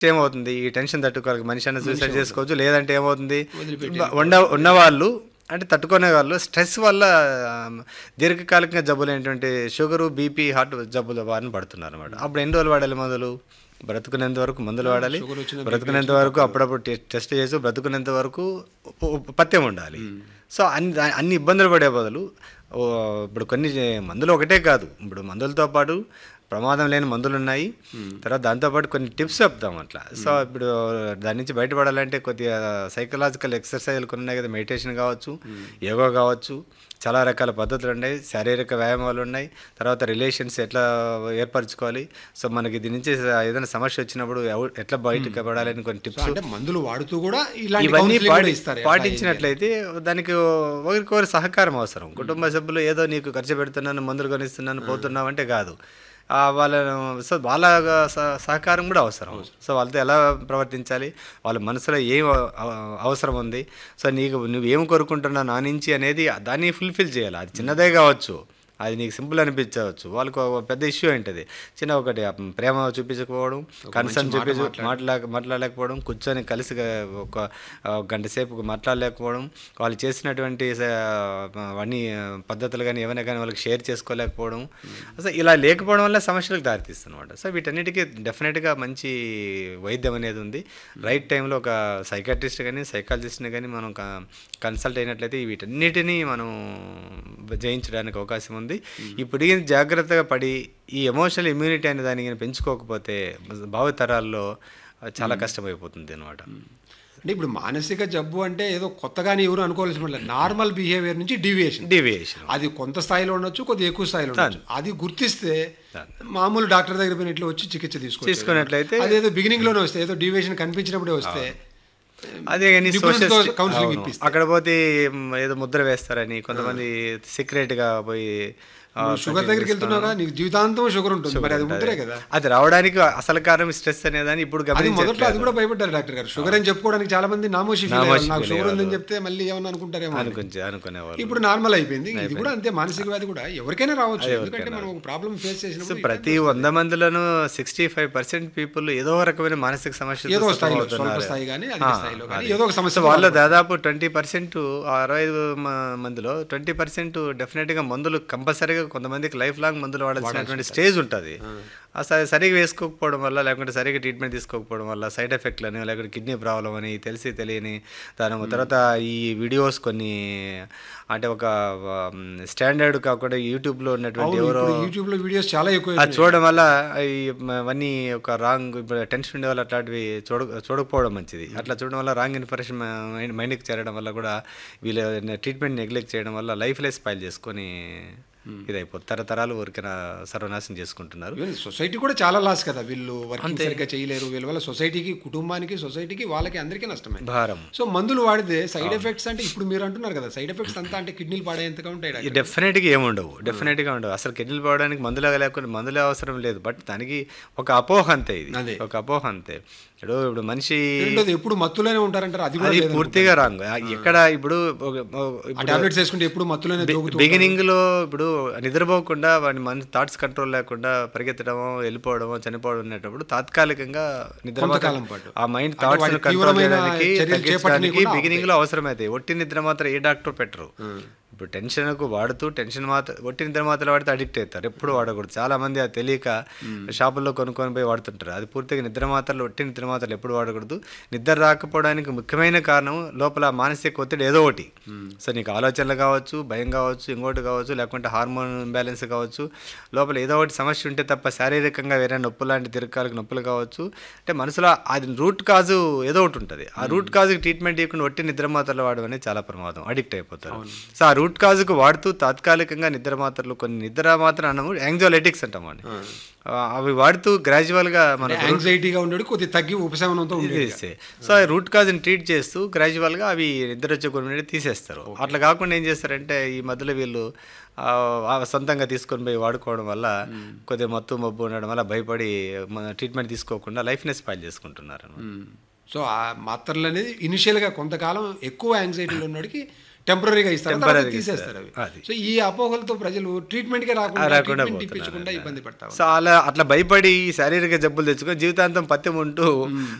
ఏమవుతుంది ఈ టెన్షన్ తట్టుకోవాలి మనిషి అన్న సూసైడ్ చేసుకోవచ్చు లేదంటే ఏమవుతుంది వదిలిపెట్టి ఉన్న ఉన్నవాళ్ళు అంటే తట్టుకునే వాళ్ళు స్ట్రెస్ వల్ల ఆ, దీర్ఘకాలికంగా జబ్బులు ఏంటంటే షుగరు బీపీ హార్ట్ జబ్బుల బారిన పడుతున్నారు అనమాట అప్పుడు ఎన్ని రోజులు వాడాలి మందులు బ్రతుకునేంత వరకు మందులు వాడాలి షుగర్ వచ్చిన బ్రతుకునేంత వరకు అప్పుడప్పుడు టె- టెస్ట్ చేసి బ్రతుకునేంత వరకు ఉ- ఉ- పథ్యం ఉండాలి సో అన్ని దా- అన్ని ఇబ్బందులు పడే బదులు ఓ, ఇప్పుడు కొన్ని మందులు ఒకటే కాదు ఇప్పుడు మందులతో పాటు ప్రమాదం లేని మందులు ఉన్నాయి తర్వాత దాంతోపాటు కొన్ని టిప్స్ చెప్తాం అట్లా సో ఇప్పుడు దాని నుంచి బయటపడాలంటే కొద్దిగా సైకలాజికల్ ఎక్సర్సైజ్లు కొన్ని ఉన్నాయి కదా మెడిటేషన్ కావచ్చు యోగా కావచ్చు చాలా రకాల పద్ధతులు ఉన్నాయి శారీరక వ్యాయామాలు ఉన్నాయి తర్వాత రిలేషన్స్ ఎట్లా ఏర్పరచుకోవాలి సో మనకి దీని నుంచి ఏదైనా సమస్య వచ్చినప్పుడు ఎవ- ఎట్లా బయటకు పడాలని కొన్ని సో టిప్స్ అంటే మందులు వాడుతూ కూడా ఇలాంటి ఇవన్నీ counselling కూడా పాటి ఇస్తారు ఎట్లా పాటించినట్లయితే దానికి ఒకరికొకరు సహకారం అవసరం కుటుంబ సభ్యులు ఏదో నీకు ఖర్చు పెడుతున్నాను మందులు కొనిస్తున్నాను పోతున్నావు అంటే కాదు ఆ, వాళ్ళ సో వాళ్ళ స- సహకారం కూడా అవసరం సో వాళ్ళతో ఎలా ప్రవర్తించాలి వాళ్ళ మనసులో ఏం అవ- అవ- అవసరం ఉంది సో నీకు నువ్వు ఏం కోరుకుంటున్నావు నా నుంచి అనేది దాన్ని ఫుల్ఫిల్ చేయాలి అది చిన్నదే కావచ్చు అది నీకు సింపుల్ అనిపించవచ్చు వాళ్ళకు ఒక పెద్ద ఇష్యూ ఏంటది చిన్న ఒకటి ఆ ప్రేమ చూపించకపోవడం కన్సర్న్ చూపించ మాట్లా మాట్లాడలేకపోవడం కూర్చొని కలిసి ఒక ఆ, ఒక గంట సేపు మాట్లాడలేకపోవడం వాళ్ళు చేసినటువంటి స- అవన్నీ పద్ధతులు కానీ ఏమైనా కానీ వాళ్ళకి షేర్ చేసుకోలేకపోవడం అసలు ఇలా లేకపోవడం వల్ల సమస్యలకు దారితీస్తున్నమాట సో వీటన్నిటికీ డెఫినెట్గా మంచి వైద్యం అనేది ఉంది రైట్ టైంలో ఒక సైకాట్రిస్ట్ కానీ సైకాలజిస్ట్ని కానీ మనం కన్సల్ట్ అయినట్లయితే వీటన్నిటినీ మనం జయించడానికి అవకాశం ఉంది ఇప్పుడు ఈ జాగ్రత్తగా పడి ఈ ఎమోషనల్ ఇమ్యూనిటీ అనే దాన్ని కానీ పెంచుకోకపోతే భావితరాల్లో చాలా కష్టమైపోతుంది అనమాట అంటే ఇప్పుడు మానసిక జబ్బు అంటే ఏదో కొత్తగానే ఎవరు అనుకోవాల్సిన పని లేదు. నార్మల్ బిహేవియర్ నుంచి డీవియేషన్ డీవియేషన్ అది కొంత స్థాయిలో ఉండొచ్చు కొద్ది ఎక్కువ స్థాయిలో ఉండొచ్చు అది గుర్తిస్తే మామూలు డాక్టర్ దగ్గర పోయిన ఇట్లా వచ్చి చికిత్స తీసుకోవచ్చు తీసుకున్నట్లయితే అదేదో బిగినింగ్ లోనే వస్తే ఏదో డీవియేషన్ కనిపించినప్పుడే వస్తే అదే కానీ నిపుణులతో సోషల్ counselling అవును. ఇప్పిస్తే. అక్కడ పోతే మ్, ఏదో ముద్ర వేస్తారని కొంతమంది సీక్రెట్ గా పోయి ఆ, షుగర్ దగ్గరికి వెళ్తున్నావుగా నీకు జీవితాంతం షుగర్ ఉంటుంది మరి అది ముద్రే కదా అది రావడానికి అసలు కారణం స్ట్రెస్ అనేదాన్ని ఇప్పుడు అది మొదట్లో గమనించట్లేదు అది కూడా భయపడ్డారు డాక్టర్ గారు షుగర్ అని చెప్పుకోవడానికి చాలా మంది నామోషి ఫీల్ నామోషి అయ్యారు నాకు feel షుగర్ ఉందని అయ్యేవాళ్ళు. చెప్తే మళ్ళీ ఏమన్నా అనుకుంటారేమో అని. అనుకునే అనుకునేవాళ్ళు ఇప్పుడు నార్మల్ అయిపోయింది ఇది కూడా అంతే మానసిక వ్యాధి కూడా ఎవరికైనా రావచ్చు ఎందుకంటే మనం ఒక ప్రాబ్లం ఫేస్ సో చేసినప్పుడు ప్రతి వంద మందిలోనూ సిక్స్టీ ఫైవ్ పర్సెంట్ పీపుల్ ఏదో ఒక రకమైన మానసిక సమస్య ఏదో స్థాయిలో స్వల్ప స్థాయి కానీ అధిక స్థాయిలో కానీ ఏదో ఒక సమస్య సో వాళ్ళు దాదాపు ట్వంటీ పర్సెంట్ అరవై ఐదు మ- మందిలో ట్వంటీ పర్సెంట్ డెఫినెట్గా మందులు కంపల్సరీగా కొంతమందికి లైఫ్ లాంగ్ మందులు వాడాల్సినటువంటి స్టేజ్ ఉంటుంది ఆ స- సరిగా వేసుకోకపోవడం వల్ల లేకుంటే సరిగా ట్రీట్మెంట్ తీసుకోకపోవడం వల్ల సైడ్ ఎఫెక్ట్లు అని లేకుంటే కిడ్నీ ప్రాబ్లం అని తెలిసి తెలియని దాని తర్వాత ఈ వీడియోస్ కొన్ని అంటే ఒక స్టాండర్డ్ కాకుండా యూట్యూబ్లో ఉన్నటువంటి ఎవరో ఇప్పుడు యూట్యూబ్ లో వీడియోస్ చాలా ఎక్కువ అది చూడడం వల్ల ఈ మ- అవన్నీ ఒక రాంగ్ ఇప్పుడు టెన్షన్ ఉండే వాళ్ళు అట్లాంటివి చూడ చూడకపోవడం మంచిది అట్లా చూడడం వల్ల రాంగ్ ఇన్ఫర్మేషన్ మైండ్ మైండ్కి చేరడం వల్ల కూడా వీళ్ళు ట్రీట్మెంట్ నెగ్లెక్ట్ చేయడం వల్ల లైఫ్ లెస్ స్పైల్ చేసుకొని ఇదైపోతుంది తరతరాలు ఊరికైన సర్వనాశనం చేసుకుంటున్నారు ఈవెన్ సొసైటీ కూడా చాలా లాస్ కదా వీళ్ళు వర్కింగ్ సరిగ్గా చేయలేరు వీళ్ళ వల్ల సొసైటీకి కుటుంబానికి సొసైటీకి వాళ్ళకి అందరికీ నష్టమే భారం సో మందులు వాడితే సైడ్ ఎఫెక్ట్స్ అంటే ఇప్పుడు మీరు అంటున్నారు కదా సైడ్ ఎఫెక్ట్స్ అంతా అంటే కిడ్నీలు పాడేంతగా ఉంటాయి డాక్టర్. డెఫినెట్గా ఏముండవు డెఫినెట్గా ఉండవు అసలు కిడ్నీలు పోవడానికి మందులు లేకుండా మందులే అవసరం లేదు బట్ దానికి ఒక అపోహ అంతే ఇది అదే. ఒక అపోహ అంతే ఇప్పుడు ఇప్పుడు మనిషి రెండోది ఎప్పుడు మత్తులోనే ఉంటారంటారు అది కూడా అది లేదనుకుంటా. పూర్తిగా రాంగ్ ఎక్కడ ఇప్పుడు ఒక- ఆ ఇప్పుడు టాబ్లెట్స్ వేసుకుంటే ఎప్పుడు మత్తులోనే దూకుతూ బిగినింగ్ లో ఇప్పుడు నిద్రపోకుండా వాడి మన థాట్స్ కంట్రోల్ లేకుండా పరిగెత్తడమో వెళ్ళిపోవడమో చనిపోవడం అనేటప్పుడు తాత్కాలికంగా నిద్ర కొంతకాలం పాటు. ఆ మైండ్ అంటే థాట్స్ వాడి కంట్రోల్ తీవ్రమైన చేయడానికి చర్యలు తగ్గించడానికి చేపట్టనీయకుండా బిగినింగ్ లో అవసరమైతాయి ఒట్టి నిద్ర మాత్రం ఏ డాక్టర్ పెట్టరు ఇప్పుడు టెన్షన్కు వాడుతూ టెన్షన్ మాత్ర ఒట్టి నిద్ర మాత్రలు వాడితే అడిక్ట్ అవుతారు ఎప్పుడు వాడకూడదు చాలా మంది అది తెలియక షాపుల్లో కొనుక్కొని పోయి వాడుతుంటారు అది పూర్తిగా నిద్ర మాత్రలు ఒట్టి నిద్ర మాత్రలు ఎప్పుడు వాడకూడదు నిద్ర రాకపోవడానికి ముఖ్యమైన కారణం లోపల మానసిక ఒత్తిడి ఏదో ఒకటి సో నీకు ఆలోచనలు కావచ్చు భయం కావచ్చు ఇంకోటి కావచ్చు లేకుంటే హార్మోన్ ఇంబ్యాలెన్స్ కావచ్చు లోపల ఏదో ఒకటి సమస్య ఉంటే తప్ప శారీరకంగా వేరే నొప్పులు లాంటి దీర్ఘకాలిక నొప్పులు కావచ్చు అంటే మనసులో అది రూట్ కాజు ఏదో ఒకటి ఉంటుంది ఆ రూట్ కాజుకి ట్రీట్మెంట్ ఇవ్వకుండా ఒట్టి నిద్ర మాత్రలు వాడడం అనేది చాలా ప్రమాదం అడిక్ట్ అయిపోతారు సో ఆ రూట్ కాజుకు వాడుతూ తాత్కాలికంగా నిద్ర మాత్రలు కొన్ని నిద్ర మాత్రం అన్నాము యాంగ్జోలైటిక్స్ అంటామండి ఆ, అవి వాడుతూ గ్రాడ్యువల్గా మన యాంగ్జైటీగా ఉండేది కొద్దిగా తగ్గి ఉపశమనంతో ఉండేది తీసేస్తే సో ఆ రూట్ కాజ్ని ట్రీట్ చేస్తూ గ్రాడ్యువల్గా అవి నిద్ర వచ్చే కొన్ని తీసేస్తారు అట్లా కాకుండా ఏం చేస్తారంటే ఈ మధ్యలో వీళ్ళు ఆ, ఆ సొంతంగా తీసుకొని పోయి వాడుకోవడం వల్ల కొద్దిగా మత్తు మబ్బు ఉండడం వల్ల భయపడి మన ట్రీట్మెంట్ తీసుకోకుండా లైఫ్ని స్పాయిల్ చేసుకుంటున్నారు అన్నమాట. సో ఆ మాత్రలు అనేది ఇనిషియల్గా కొంతకాలం ఎక్కువ యాంగ్జైటీలో ఉన్నోడికి టెంపరీగా ఇస్తారు తర్వాత Temporary గా తీసేస్తారు అవి ఇస్తారు. అది. సో ఈ అపోహలతో ప్రజలు ట్రీట్మెంట్కే రాకుండా రాకుండా ట్రీట్మెంట్ పోతున్నారు. ఇప్పించకుండా ఇబ్బంది పడతా సో అలా అట్లా భయపడి శారీరక జబ్బులు తెచ్చుకొని జీవితాంతం పత్యం ఉంటూ